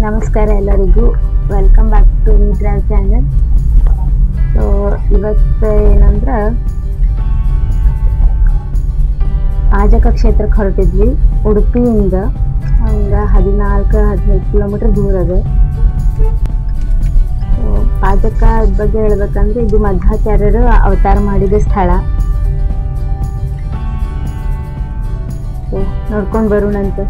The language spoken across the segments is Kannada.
ನಮಸ್ಕಾರ ಎಲ್ಲರಿಗೂ welcome back to Nidra channel so ಇವತ್ತು ಏನಂದ್ರೆ ಆಜಕ ಕ್ಷೇತ್ರಕ್ಕೆ ಹೊರಟಿದ್ವಿ ಉಡುಪಿಯಿಂದ ಹಂಗೆ ಹದಿನಾಲ್ಕು ಹದಿನೈದು ಕಿಲೋಮೀಟರ್ ದೂರ ಅದ So, ಪಾಜಕ ಬಗ್ಗೆ ಹೇಳ್ಬೇಕಂದ್ರೆ ಇದು ಮಧ್ವಾಚಾರ್ಯರು ಅವತಾರ ಮಾಡಿದ ಸ್ಥಳ So, ನೋಡ್ಕೊಂಡ್ ಬರೋಣಂತೆ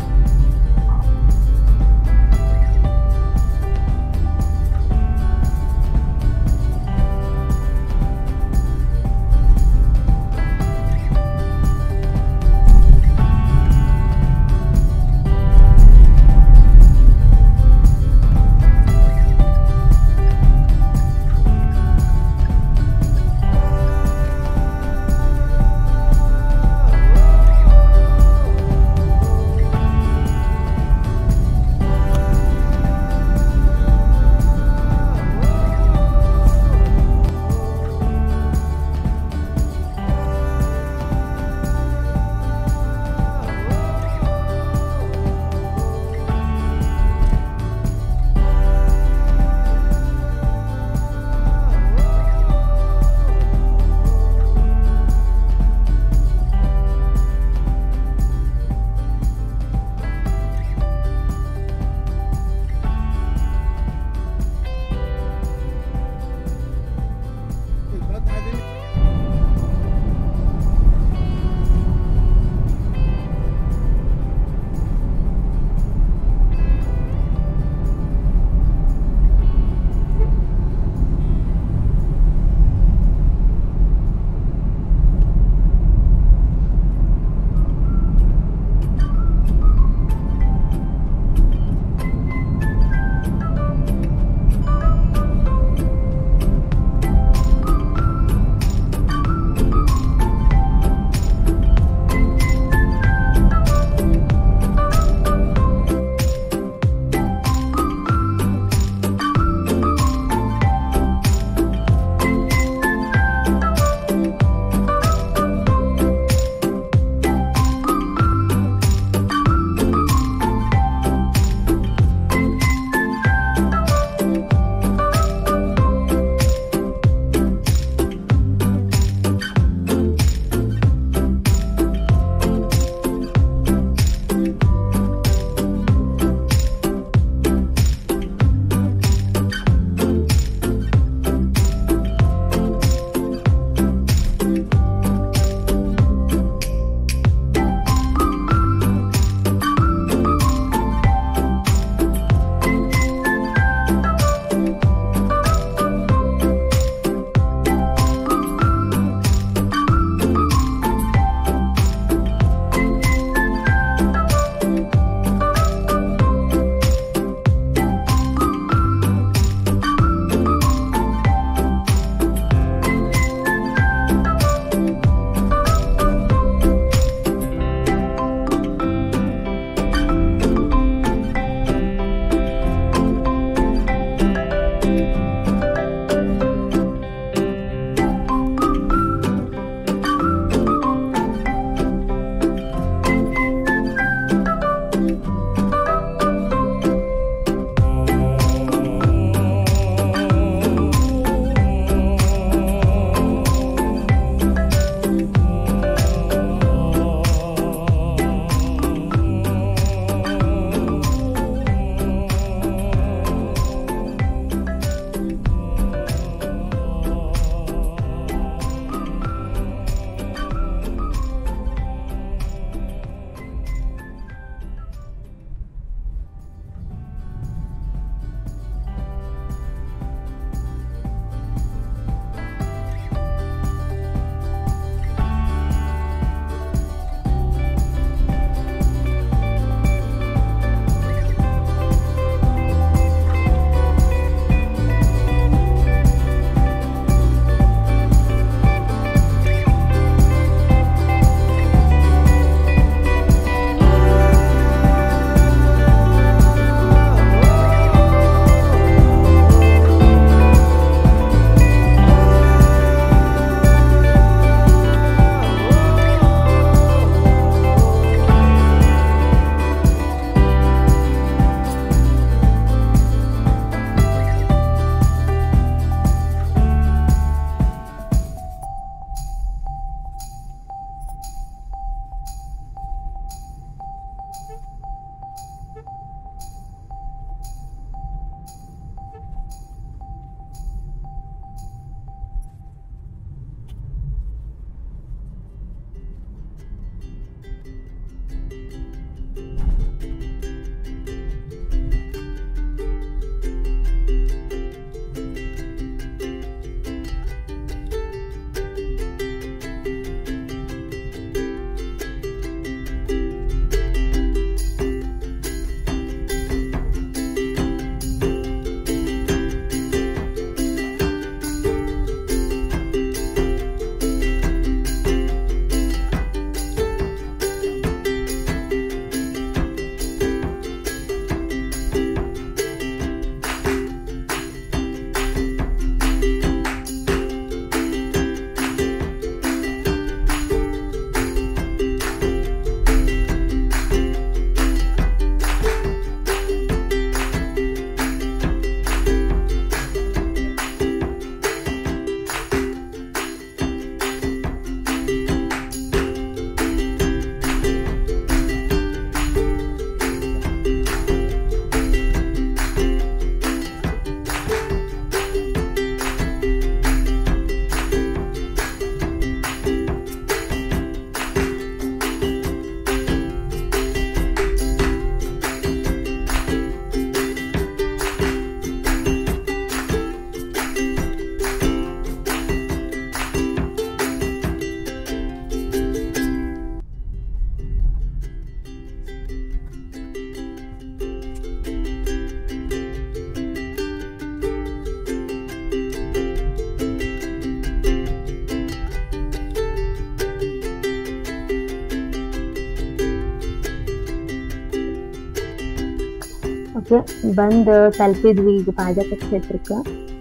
ಓಕೆ ಬಂದು ತಲುಪಿದ್ವಿ ಈಗ ಪಾಜಕ ಕ್ಷೇತ್ರಕ್ಕೆ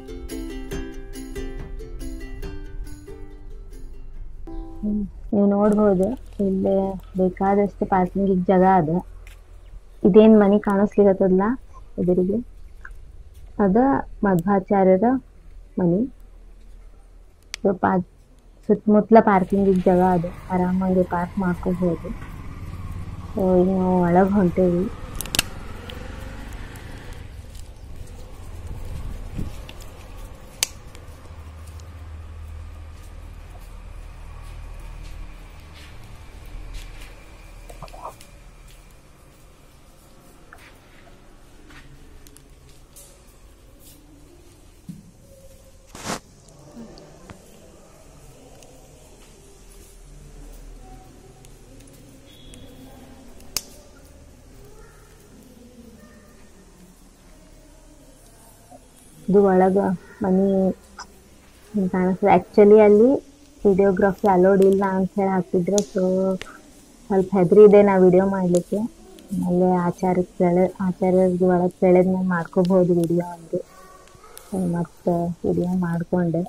ನೀವು ನೋಡ್ಬೋದು ಇಲ್ಲಿ ಬೇಕಾದಷ್ಟು ಪಾರ್ಕಿಂಗಿಗೆ ಜಾಗ ಅದ ಇದೇನ್ ಮನಿ ಕಾಣಿಸ್ಲಿಕತ್ತದಲ್ಲ ಎದುರಿಗೆ ಅದ ಮಧ್ವಾಚಾರ್ಯರ ಮನಿ ಇದು ಪಾ ಸುತ್ತಮುತ್ತಲ ಪಾರ್ಕಿಂಗಿಗೆ ಜಾಗ ಅದ ಆರಾಮಾಗಿ ಪಾರ್ಕ್ ಮಾಡ್ಕೋಬಹುದು ಸೊ ಈಗ ನಾವು ಒಳಗೆ ಹೊಂಟೇವಿ ಇದು ಒಳಗ ಮನಿ ಹಿಂಗ್ ಕಾಣಿಸ್ತದೆ ಆಕ್ಚುಲಿ ಅಲ್ಲಿ ವಿಡಿಯೋಗ್ರಫಿ ಅಲೋಡ್ ಇಲ್ಲ ಅಂತ ಹೇಳಿ ಹಾಕಿದ್ರು ಸೊ ಸ್ವಲ್ಪ ಹೆದರಿ ಇದೆ ನಾ ವಿಡಿಯೋ ಮಾಡ್ಲಿಕ್ಕೆ ಆಮೇಲೆ ಆಚಾರ್ಯ ಕೇಳ ಆಚಾರ್ಯರ್ದು ಒಳಗೆ ಕೇಳಿದ್ಮೇಲೆ ಮಾಡ್ಕೋಬಹುದು ವಿಡಿಯೋ ಒಂದು ಮತ್ತೆ ವಿಡಿಯೋ ಮಾಡ್ಕೊಂಡೆ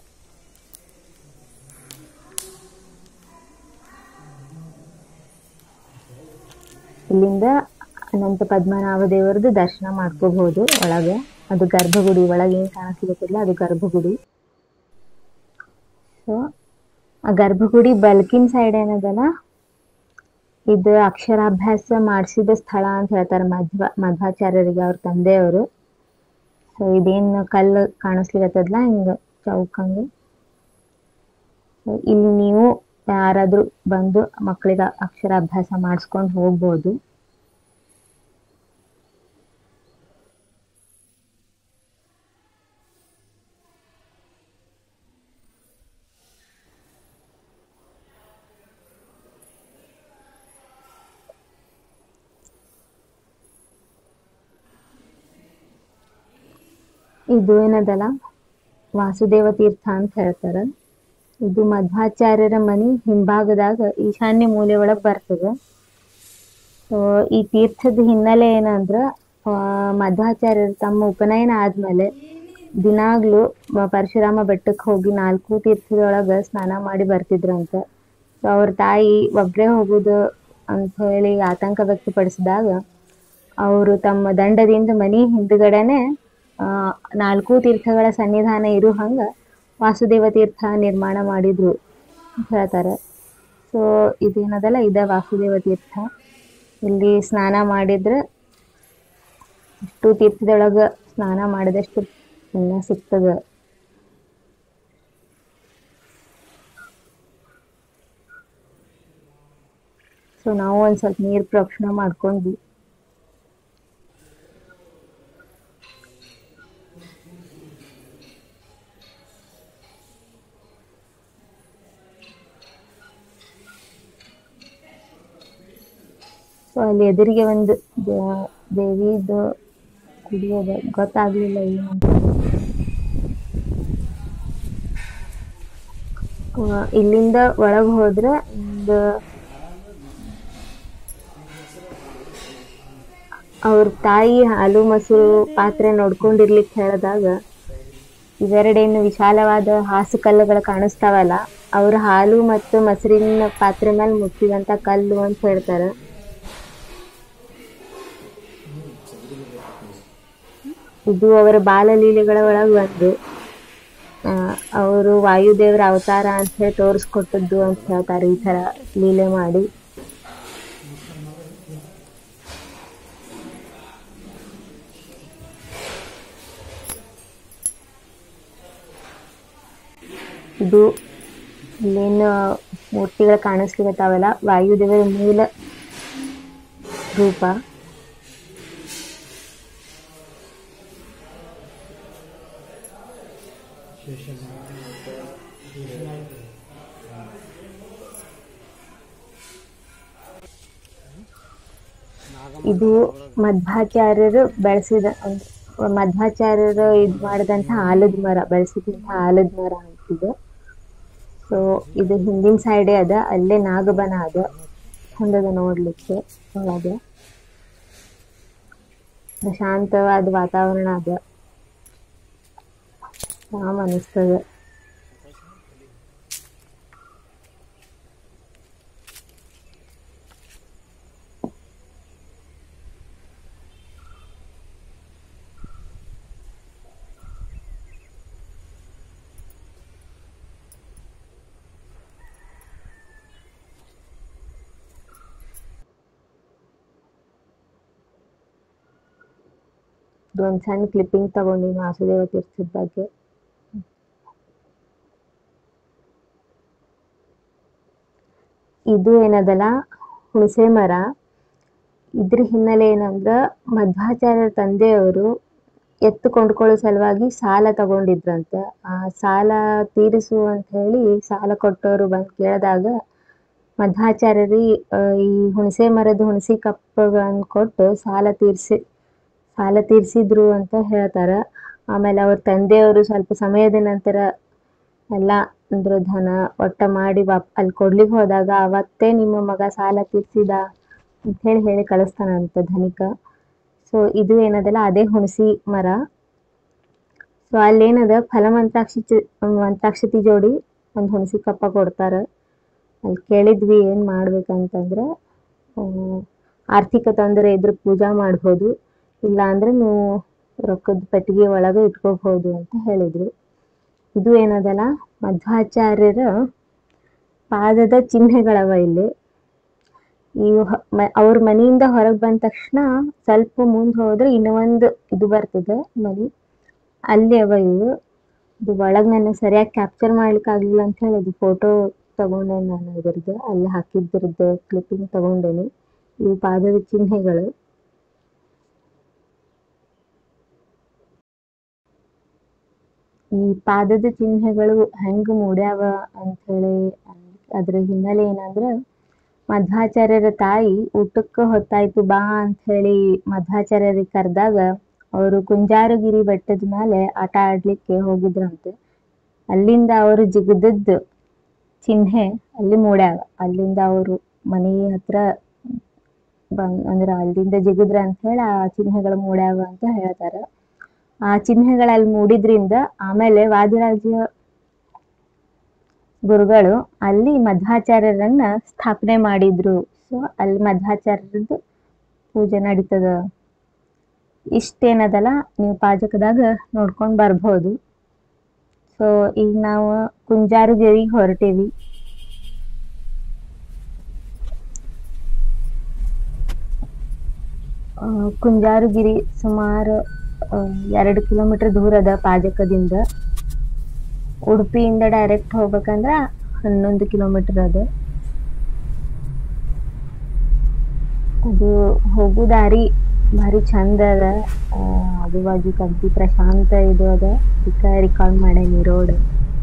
ಇಲ್ಲಿಂದ ಅನಂತ ಪದ್ಮನಾಭ ದೇವರದು ದರ್ಶನ ಮಾಡ್ಕೋಬಹುದು ಒಳಗೆ ಅದು ಗರ್ಭಗುಡಿ ಒಳಗೆ ಏನ್ ಕಾಣಿಸ್ಲಿಕ್ಕಿಲ್ಲ ಅದು ಗರ್ಭಗುಡಿ ಸೊ ಆ ಗರ್ಭಗುಡಿ ಬಲ್ಕಿನ್ ಸೈಡ್ ಏನದಲ್ಲ ಇದು ಅಕ್ಷರಾಭ್ಯಾಸ ಮಾಡಿಸಿದ ಸ್ಥಳ ಅಂತ ಹೇಳ್ತಾರೆ ಮಧ್ವ ಮಧ್ವಾಚಾರ್ಯರಿಗೆ ಅವ್ರ ತಂದೆಯವರು ಸೊ ಇದೇನ್ ಕಲ್ಲು ಕಾಣಿಸ್ಲಿಕತ್ತದಲ್ಲ ಹಿಂಗ ಚೌಕಂಗೆ ಸೊ ಇಲ್ಲಿ ನೀವು ಯಾರಾದ್ರೂ ಬಂದು ಮಕ್ಕಳಿಗೆ ಅಕ್ಷರಾಭ್ಯಾಸ ಮಾಡಿಸ್ಕೊಂಡು ಹೋಗ್ಬೋದು ಇದು ಏನದಲ್ಲ ವಾಸುದೇವ ತೀರ್ಥ ಅಂತ ಹೇಳ್ತಾರ ಇದು ಮಧ್ವಾಚಾರ್ಯರ ಮನಿ ಹಿಂಭಾಗದಾಗ ಈಶಾನ್ಯ ಮೂಲೆ ಒಳಗ್ ಬರ್ತದ ಸೊ ಈ ತೀರ್ಥದ ಹಿನ್ನೆಲೆ ಏನಂದ್ರ ಆ, ಮಧ್ವಾಚಾರ್ಯರು ತಮ್ಮ ಉಪನಯನ ಆದ್ಮೇಲೆ ದಿನಾಗ್ಲೂ ಮ- ಪರಶುರಾಮ ಬೆಟ್ಟಕ್ಕೆ ಹೋಗಿ ನಾಲ್ಕು ತೀರ್ಥದೊಳಗ ಸ್ನಾನ ಮಾಡಿ ಬರ್ತಿದ್ರಂತ ಸೊ ಅವ್ರ ತಾಯಿ ಒಬ್ರೇ ಹೋಗುದು ಅಂತ ಹೇಳಿ ಆತಂಕ ವ್ಯಕ್ತಪಡಿಸಿದಾಗ ಅವರು ತಮ್ಮ ದಂಡದಿಂದ ಮನಿ ಹಿಂದ್ಗಡೆನೆ ಆ ನಾಲ್ಕು ತೀರ್ಥಗಳ ಸನ್ನಿಧಾನ ಇರು ಹಂಗ ವಾಸುದೇವ ತೀರ್ಥ ನಿರ್ಮಾಣ ಮಾಡಿದ್ರು ಅಂತ ಹೇಳ್ತಾರೆ ಸೊ ಇದೇನದಲ್ಲ ಇದ ವಾಸುದೇವ ತೀರ್ಥ ಇಲ್ಲಿ ಸ್ನಾನ ಮಾಡಿದ್ರೆ ಇಷ್ಟು ತೀರ್ಥದೊಳಗ ಸ್ನಾನ ಮಾಡಿದಷ್ಟು ಪುಣ್ಯ ಸಿಗ್ತದ ಸೊ ನಾವು ಒಂದ್ ಸ್ವಲ್ಪ ನೀರ್ ಪ್ರೋಕ್ಷಣೆ ಮಾಡ್ಕೊಂಡ್ವಿ ಸೊ ಅಲ್ಲಿ ಎದುರಿಗೆ ಒಂದು ದೇ- ದೇವಿದು ಗುಡಿ ಅದ ಗೊತ್ತಾಗ್ಲಿಲ್ಲ ಏನು ಅಂತ ಆ, ಇಲ್ಲಿಂದ ಒಳಗ್ ಹೋದ್ರೆ ಒಂದು ಅವ್ರ ತಾಯಿ ಹಾಲು ಮೊಸರು ಪಾತ್ರೆ ನೋಡ್ಕೊಂಡಿರ್ಲಿಕ್ಕೆ ಹೇಳಿದಾಗ ಇವೆರಡೇನು ವಿಶಾಲವಾದ ಹಾಸು ಕಲ್ಲುಗಳು ಕಾಣಿಸ್ತಾವಲ್ಲ ಅವ್ರ ಹಾಲು ಮತ್ತು ಮೊಸರಿನ ಪಾತ್ರೆ ಮೇಲೆ ಮುಟ್ಟಿದಂತ ಕಲ್ಲು ಅಂತ ಹೇಳ್ತಾರ ಇದು ಅವರ ಬಾಲಲೀಲೆಗಳ ಒಳಗೆ ಒಂದು ಅವರು ವಾಯುದೇವರ ಅವತಾರ ಅಂತ ಹೇಳಿ ತೋರಿಸ್ಕೊಟ್ಟದ್ದು ಅಂತ ಹೇಳ್ತಾರೆ ಈ ತರ ಲೀಲೆ ಮಾಡಿ ಇದು ಇಲ್ಲೇನು ಮೂರ್ತಿಗಳು ಕಾಣಿಸ್ಲಿಕತ್ತಾವಲ್ಲ ವಾಯುದೇವರ ಮೂಲ ರೂಪ ಇದು ಮಧ್ವಾಚಾರ್ಯರು ಬೆಳೆಸಿದ ಮಧ್ವಾಚಾರ್ಯರು ಇದು ಮಾಡಿದಂತ ಆಲದ ಮರ ಬೆಳೆಸಿದಂತ ಆಲದ ಮರ ಅಂತಿದೆ ಸೊ ಇದು ಹಿಂದಿನ ಸೈಡೇ ಅದ ಅಲ್ಲೇ ನಾಗಬನ ಅದ ಚಂದದ ನೋಡ್ಲಿಕ್ಕೆ ಒಳಗೆ ಪ್ರಶಾಂತವಾದ ವಾತಾವರಣ ಅದ ಆರಾಮ್ ಅನಿಸ್ತದ ಇದೊಂದ್ ಸಣ್ಣ ಕ್ಲಿಪ್ಪಿಂಗ್ ತಗೊಂಡಿನಿ ವಾಸುದೇವ ತೀರ್ಥದ ಬಗ್ಗೆ ಇದು ಏನದಲ್ಲ ಹುಣಸೆ ಮರ ಇದ್ರ ಹಿನ್ನೆಲೆ ಏನಂದ್ರ ಮಧ್ವಾಚಾರ್ಯರ ತಂದೆಯವರು ಎತ್ತು ಕೊಂಡ್ಕೊಳ್ಳೋ ಸಲುವಾಗಿ ಸಾಲ ತಗೊಂಡಿದ್ರಂತ ಆ ಸಾಲ ತೀರಿಸು ಅಂತ ಹೇಳಿ ಸಾಲ ಕೊಟ್ಟವರು ಬಂದ್ ಕೇಳಿದಾಗ ಮಧ್ವಾಚಾರ್ಯರಿ ಆ, ಈ ಹುಣಸೆ ಮರದ ಹುಣಸಿ ಕಪ್ಪಗಳನ್ನ ಕೊಟ್ಟು ಸಾಲ ತೀರ್ಸಿ ಸಾಲ ತೀರ್ಸಿದ್ರು ಅಂತ ಹೇಳ್ತಾರ ಆಮೇಲೆ ಅವ್ರ ತಂದೆಯವರು ಸ್ವಲ್ಪ ಸಮಯದ ನಂತರ ಎಲ್ಲ ಅಂದ್ರ ಧನ ಒಟ್ಟ ಮಾಡಿ ವಾಪ್ ಅಲ್ಲಿ ಕೊಡ್ಲಿಕ್ಕೆ ಹೋದಾಗ ಅವತ್ತೇ ನಿಮ್ಮ ಮಗ ಸಾಲ ತೀರ್ಸಿದ ಅಂತ ಹೇಳಿ ಹೇಳಿ ಕಳಿಸ್ತಾನಂತ ಧನಿಕ ಸೊ ಇದು ಏನದಲ್ಲ ಅದೇ ಹುಣಸಿ ಮರ ಸೊ ಅಲ್ಲೇನದ ಫಲಮಂತ್ರಾಕ್ಷಿ ಚ- ಮಂತ್ರಾಕ್ಷತಿ ಜೋಡಿ ಒಂದು ಹುಣಸಿ ಕಪ್ಪ ಕೊಡ್ತಾರ ಅಲ್ಲಿ ಕೇಳಿದ್ವಿ ಏನ್ ಮಾಡ್ಬೇಕಂತಂದ್ರ ಆ, ಆರ್ಥಿಕ ತೊಂದರೆ ಇದ್ರ ಪೂಜಾ ಮಾಡ್ಬೋದು ಇಲ್ಲ ಅಂದ್ರೆ ನೀವು ರೊಕ್ಕದ ಪೆಟ್ಟಿಗೆ ಒಳಗೆ ಇಟ್ಕೋಬಹುದು ಅಂತ ಹೇಳಿದ್ರು ಇದು ಏನದಲ್ಲ ಮಧ್ವಾಚಾರ್ಯರ ಪಾದದ ಚಿಹ್ನೆಗಳವ ಇಲ್ಲಿ ಈ ಹ- ಮ- ಅವ್ರ ಮನೆಯಿಂದ ಹೊರಗೆ ಬಂದ ತಕ್ಷಣ ಸ್ವಲ್ಪ ಮುಂದೆ ಹೋದ್ರೆ ಇನ್ನೂ ಒಂದು ಇದು ಬರ್ತದೆ ಮನಿ ಅಲ್ಲಿ ಅವ ಇವು ಇದು ಒಳಗ್ ನನಗೆ ಸರಿಯಾಗಿ ಕ್ಯಾಪ್ಚರ್ ಮಾಡ್ಲಿಕ್ಕೆ ಆಗ್ಲಿಲ್ಲ ಅಂತ ಹೇಳಿ ಅದು ಫೋಟೋ ತಗೊಂಡೆ ನಾನು ಇದ್ರದ್ದು ಅಲ್ಲಿ ಹಾಕಿದ್ರದ್ದು ಕ್ಲಿಪ್ಪಿಂಗ್ ತಗೊಂಡೇನಿ ಇವು ಪಾದದ ಚಿಹ್ನೆಗಳು ಈ ಪಾದದ ಚಿಹ್ನೆಗಳು ಹೆಂಗ್ ಮೂಡ್ಯಾವ ಅಂತ ಹೇಳಿ ಅದ್ರ ಹಿನ್ನೆಲೆ ಏನಂದ್ರ ಮಧ್ವಾಚಾರ್ಯರ ತಾಯಿ ಊಟಕ್ಕೆ ಹೊತ್ತಾಯ್ತು ಬಾ ಅಂತ ಹೇಳಿ ಮಧ್ವಾಚಾರ್ಯರಿಗೆ ಕರೆದಾಗ ಅವರು ಕುಂಜಾರಗಿರಿ ಬೆಟ್ಟದ ಮೇಲೆ ಆಟ ಆಡ್ಲಿಕ್ಕೆ ಹೋಗಿದ್ರಂತೆ ಅಲ್ಲಿಂದ ಅವರು ಜಿಗದದ್ದು ಚಿಹ್ನೆ ಅಲ್ಲಿ ಮೂಡ್ಯಾವ ಅಲ್ಲಿಂದ ಅವರು ಮನೆ ಹತ್ರ ಬಂದ್ ಅಂದ್ರ ಅಲ್ಲಿಂದ ಜಿಗದ್ರ ಅಂತ ಹೇಳಿ ಆ ಚಿಹ್ನೆಗಳು ಮೂಡ್ಯಾವ ಅಂತ ಹೇಳ್ತಾರ ಆ ಚಿಹ್ನೆಗಳಲ್ಲಿ ಮೂಡಿದ್ರಿಂದ ಆಮೇಲೆ ವಾದಿರಾಜ ಗುರುಗಳು ಅಲ್ಲಿ ಮಧ್ವಾಚಾರ್ಯರನ್ನ ಸ್ಥಾಪನೆ ಮಾಡಿದ್ರು ಸೊ ಅಲ್ಲಿ ಮಧ್ವಾಚಾರ್ಯರದ್ದು ಪೂಜೆ ನಡೀತದ ಇಷ್ಟೇನದಲ್ಲ ನೀವು ಪಾಜಕದಾಗ ನೋಡ್ಕೊಂಡ್ ಬರ್ಬೋದು ಸೊ ಈಗ ನಾವು ಕುಂಜಾರುಗಿರಿಗೆ ಹೊರಟೇವಿ ಆ, ಕುಂಜಾರುಗಿರಿ ಸುಮಾರು ಎರಡು ಕಿಲೋಮೀಟರ್ ದೂರ ಅದ ಪಾಜಕದಿಂದ ಉಡುಪಿಯಿಂದ ಡೈರೆಕ್ಟ್ ಹೋಗ್ಬೇಕಂದ್ರ ಹನ್ನೊಂದು ಕಿಲೋಮೀಟರ್ ಅದ ಅದು ಹೋಗೋ ದಾರಿ ಭಾರಿ ಚಂದ ಅದ ಆ, ಆಜುಬಾಜು ಕಗ್ದಿ ಪ್ರಶಾಂತ ಇದು ಅದ ಅದಕ್ಕೆ ರಿಕಾರ್ಡ್ ಮಾಡೇನಿ ರೋಡ್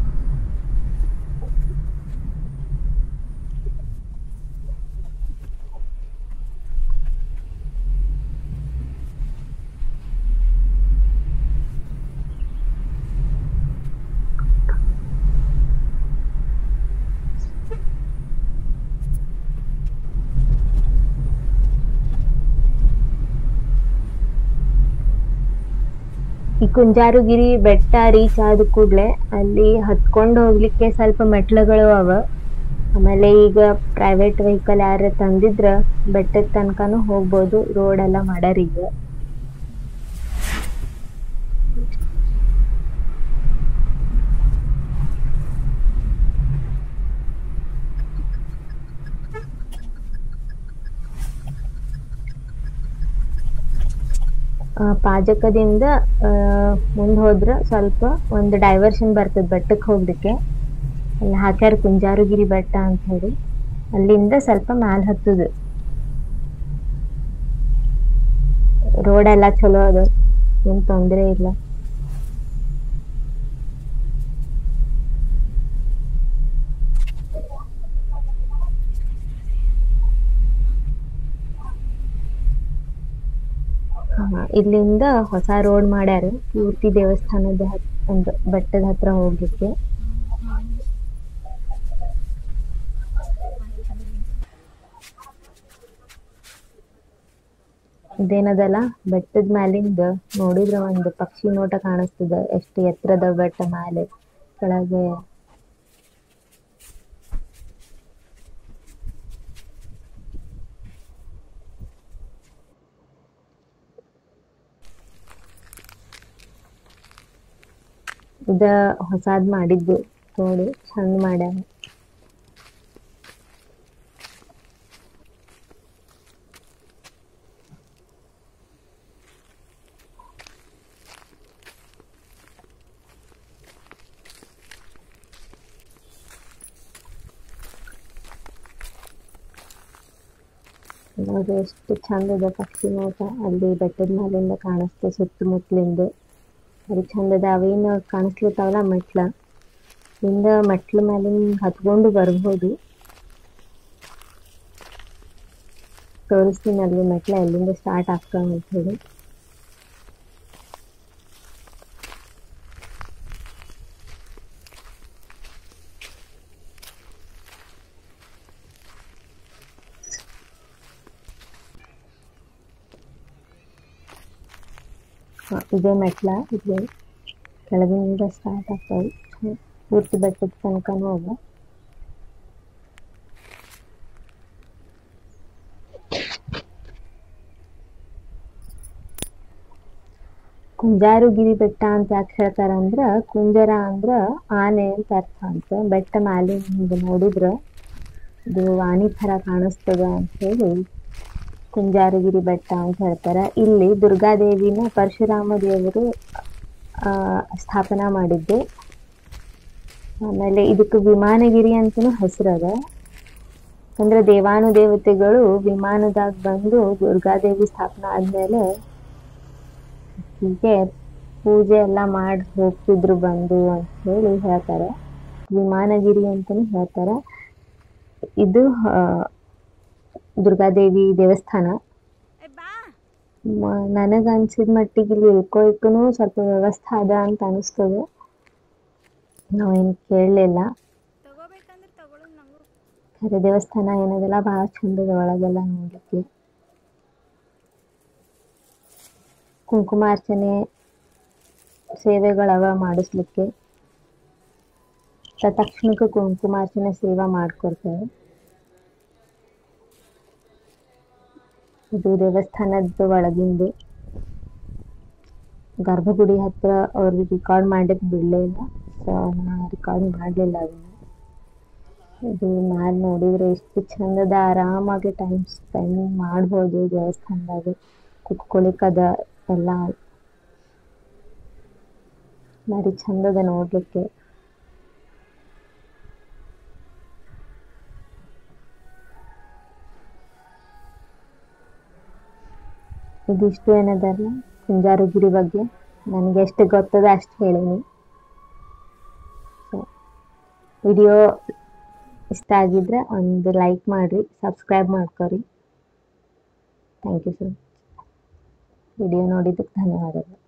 ಈ ಕುಂಜಾರುಗಿರಿ ಬೆಟ್ಟ ರೀಚ್ ಆದ ಕೂಡ್ಲೆ ಅಲ್ಲಿ ಹತ್ಕೊಂಡು ಹೋಗ್ಲಿಕ್ಕೆ ಸ್ವಲ್ಪ ಮೆಟ್ಲುಗಳು ಅವ ಆಮೇಲೆ ಈಗ ಪ್ರೈವೇಟ್ ವೆಹಿಕಲ್ ಯಾರ ತಂದಿದ್ರ ಬೆಟ್ಟದ ತನಕನೂ ಹೋಗ್ಬೋದು ರೋಡ್ ಎಲ್ಲ ಮಾಡ್ಯಾರ ಈಗ ಆ, ಪಾಜಕದಿಂದ ಮುಂದೆ ಹೋದ್ರ ಸ್ವಲ್ಪ ಒಂದು ಡೈವರ್ಷನ್ ಬರ್ತದೆ ಬೆಟ್ಟಕ್ಕೆ ಹೋಗ್ಲಿಕ್ಕೆ ಅಲ್ಲಿ ಹಾಕ್ಯಾರ ಕುಂಜಾರುಗಿರಿ ಬೆಟ್ಟ ಅಂತ ಹೇಳಿ ಅಲ್ಲಿಂದ ಸ್ವಲ್ಪ ಮ್ಯಾಲ್ ಹತ್ತುದು ರೋಡ್ ಎಲ್ಲ ಚಲೋ ಅದ ಏನ್ ತೊಂದ್ರೆ ಇಲ್ಲ ಹಾ, ಇಲ್ಲಿಂದ ಹೊಸ ರೋಡ್ ಮಾಡ್ಯಾರ ಕೀರ್ತಿ ದೇವಸ್ಥಾನದ ಹತ್ ಒಂದು ಬೆಟ್ಟದ ಹತ್ರ ಹೋಗ್ಲಿಕ್ಕೆ ಇದೇನದಲ್ಲ ಬೆಟ್ಟದ ಮ್ಯಾಲಿಂದ ನೋಡಿದ್ರ ಒಂದು ಪಕ್ಷಿ ನೋಟ ಕಾಣಿಸ್ತದ ಎಷ್ಟು ಎತ್ತರದ ಬೆಟ್ಟ ಮ್ಯಾಲೆ ಕೆಳಗೆ ಇದ ಹೊಸಾದ್ ಮಾಡಿದ್ದು ನೋಡಿ ಚಂದ ಮಾಡ್ಯಾರ ನೋಡ್ರಿ ಎಷ್ಟು ಚಂದ ಇದೆ ಪಕ್ಷಿ ನೋಟ ಅಲ್ಲಿ ಬೆಟ್ಟದ ಮೇಲಿಂದ ಕಾಣಿಸ್ತೆ ಸುತ್ತಮುತ್ತಲಿಂದ ಅದು ಚಂದದ ಅವೇನು ಕಾಣಿಸ್ಲಿತ್ತಾವಲ್ಲ ಮೆಟ್ಲ ಇಂದ ಮೆಟ್ಲ ಮೇಲಿಂದ ಹತ್ಕೊಂಡು ಬರ್ಬೋದು ತೋರಿಸ್ತೀನಿ ಅಲ್ಲಿ ಮೆಟ್ಲ ಎಲ್ಲಿಂದ ಸ್ಟಾರ್ಟ್ ಆಗ್ತಾವ ಅಂತ ಹೇಳಿ ಹ, ಇದೇ ಮೆಟ್ಲ ಇದು ಕೆಳಗಿನಿಂದ ಸ್ಟಾರ್ಟ್ ಆಗ್ತಾವೆ ಛ, ಪೂರ್ತಿ ಬೆಟ್ಟದ ತನಕನೂ ಹೋಗ ಕುಂಜಾರುಗಿರಿ ಬೆಟ್ಟ ಅಂತ ಯಾಕೆ ಹೇಳ್ತಾರ ಅಂದ್ರ ಕುಂಜರ ಅಂದ್ರ ಆನೆ ಅಂತ ಅರ್ಥ ಅಂತ ಬೆಟ್ಟ ಮ್ಯಾಲಿಂದ ನೋಡಿದ್ರ ಇದು ಆನೆ ಥರ ಕಾಣಿಸ್ತದ ಅಂತ ಹೇಳಿ ಕುಂಜಾರುಗಿರಿ ಬೆಟ್ಟ ಅಂತ ಹೇಳ್ತಾರ ಇಲ್ಲಿ ದುರ್ಗಾದೇವಿನ ಪರಶುರಾಮ ದೇವರು ಆ ಸ್ಥಾಪನಾ ಮಾಡಿದ್ದು ಆಮೇಲೆ ಇದಕ್ಕೆ ವಿಮಾನಗಿರಿ ಅಂತನೂ ಹೆಸರದ ಅಂದ್ರೆ ದೇವಾನುದೇವತೆಗಳು ವಿಮಾನದಾಗ ಬಂದು ದುರ್ಗಾದೇವಿ ಸ್ಥಾಪನಾ ಆದ್ಮೇಲೆ ಹೀಗೆ ಪೂಜೆ ಎಲ್ಲ ಮಾಡಿ ಹೋಗ್ತಿದ್ರು ಬಂದು ಅಂತ ಹೇಳಿ ಹೇಳ್ತಾರೆ ವಿಮಾನಗಿರಿ ಅಂತಾನು ಹೇಳ್ತಾರೆ ಇದು ಆ, ದುರ್ಗಾದೇವಿ ದೇವಸ್ಥಾನ ಮ- ನನಗ್ ಅನ್ಸಿದ ಮಟ್ಟಿಗೆ ಇಲ್ಲಿ ಇಳ್ಕೊಳಕ್ಕೂ ಸ್ವಲ್ಪ ವ್ಯವಸ್ಥೆ ಅದ ಅಂತ ಅನಿಸ್ತದೆ ನಾವೇನು ಕೇಳಲಿಲ್ಲ ತಗೋಬೇಕಂದ್ರೆ ತಗೊಳು ನಂಗೂ ಖರೆ ದೇವಸ್ಥಾನ ಏನದಲ್ಲ ಭಾಳ ಚಂದದ ಒಳಗೆಲ್ಲ ನೋಡ್ಲಿಕ್ಕೆ ಕುಂಕುಮಾರ್ಚನೆ ಸೇವೆಗಳವ ಮಾಡಿಸ್ಲಿಕ್ಕೆ ತಕ್ಷಣಕ್ಕೆ ಕುಂಕುಮಾರ್ಚನೆ ಸೇವಾ ಮಾಡ್ಕೊಡ್ತಾರೆ ಇದು ದೇವಸ್ಥಾನದ ಒಳಗಿಂದು ಗರ್ಭಗುಡಿ ಹತ್ರ ಅವ್ರಿಗೆ ರೆಕಾರ್ಡ್ ಮಾಡಕ್ಕೆ ಬಿಡಲೇ ಇಲ್ಲ ಸೊ ನಾ ರೆಕಾರ್ಡ್ ಮಾಡಲಿಲ್ಲ ಅದನ್ನ ಇದು ಮ್ಯಾಲ್ ನೋಡಿದ್ರೆ ಎಷ್ಟು ಚಂದದ ಆರಾಮಾಗಿ ಟೈಮ್ ಸ್ಪೆಂಡ್ ಮಾಡ್ಬೋದು ದೇವಸ್ಥಾನದಾಗ ಕುತ್ಕೊಳಿಕ್ಕದ ಎಲ್ಲ ಭಾರಿ ಚಂದದ ನೋಡ್ಲಿಕ್ಕೆ ಇದಿಷ್ಟು ಏನದಲ್ಲ ಕುಂಜಾರುಗಿರಿ ಬಗ್ಗೆ ನನಗೆ ಎಷ್ಟು ಗೊತ್ತದ ಅಷ್ಟು ಹೇಳೀನಿ ವಿಡಿಯೋ ಇಷ್ಟ ಆಗಿದ್ರೆ ಒಂದು ಲೈಕ್ ಮಾಡಿರಿ ಸಬ್ಸ್ಕ್ರೈಬ್ ಮಾಡ್ಕೊರಿ ಥ್ಯಾಂಕ್ ಯು ಸರ್ ವಿಡಿಯೋ ನೋಡಿದ್ದಕ್ಕೆ ಧನ್ಯವಾದಗಳು